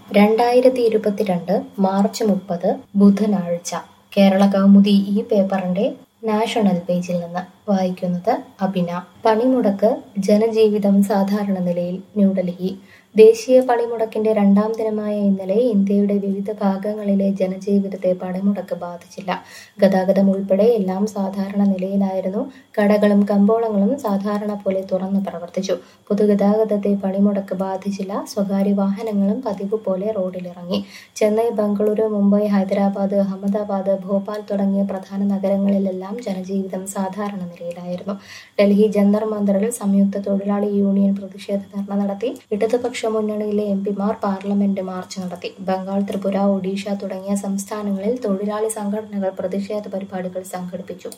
രണ്ടായിരത്തി ഇരുപത്തിരണ്ട് മാർച്ച് മുപ്പത് ബുധനാഴ്ച കേരള കൗമുദി ഈ പേപ്പറിന്റെ നാഷണൽ പേജിൽ നിന്ന് വായിക്കുന്നത് അഭിന പണിമുടക്ക് ജനജീവിതം സാധാരണ നിലയിൽ ന്യൂഡൽഹി ദേശീയ പണിമുടക്കിന്റെ രണ്ടാം ദിനമായ ഇന്നലെ ഇന്ത്യയുടെ വിവിധ ഭാഗങ്ങളിലെ ജനജീവിതത്തെ പണിമുടക്ക് ബാധിച്ചില്ല ഗതാഗതം ഉൾപ്പെടെ എല്ലാം സാധാരണ നിലയിലായിരുന്നു കടകളും കമ്പോളങ്ങളും സാധാരണ പോലെ തുറന്നു പ്രവർത്തിച്ചു പൊതുഗതാഗതത്തെ പണിമുടക്ക് ബാധിച്ചില്ല സ്വകാര്യ വാഹനങ്ങളും പതിവ് പോലെ റോഡിലിറങ്ങി ചെന്നൈ ബംഗളൂരു മുംബൈ ഹൈദരാബാദ് അഹമ്മദാബാദ് ഭോപ്പാൽ തുടങ്ങിയ പ്രധാന നഗരങ്ങളിലെല്ലാം ജനജീവിതം സാധാരണ നിലയിലായിരുന്നു ഡൽഹി ജന്തർ മന്ദറിൽ സംയുക്ത തൊഴിലാളി യൂണിയൻ പ്രതിഷേധ ധർണ നടത്തി ഇടതുപക്ഷ മുന്നണിയിലെ എം പിമാർ പാർലമെന്റ് മാർച്ച് നടത്തി ബംഗാൾ ത്രിപുര ഒഡീഷ തുടങ്ങിയ സംസ്ഥാനങ്ങളിൽ തൊഴിലാളി സംഘടനകൾ പ്രതിഷേധ പരിപാടികൾ സംഘടിപ്പിച്ചു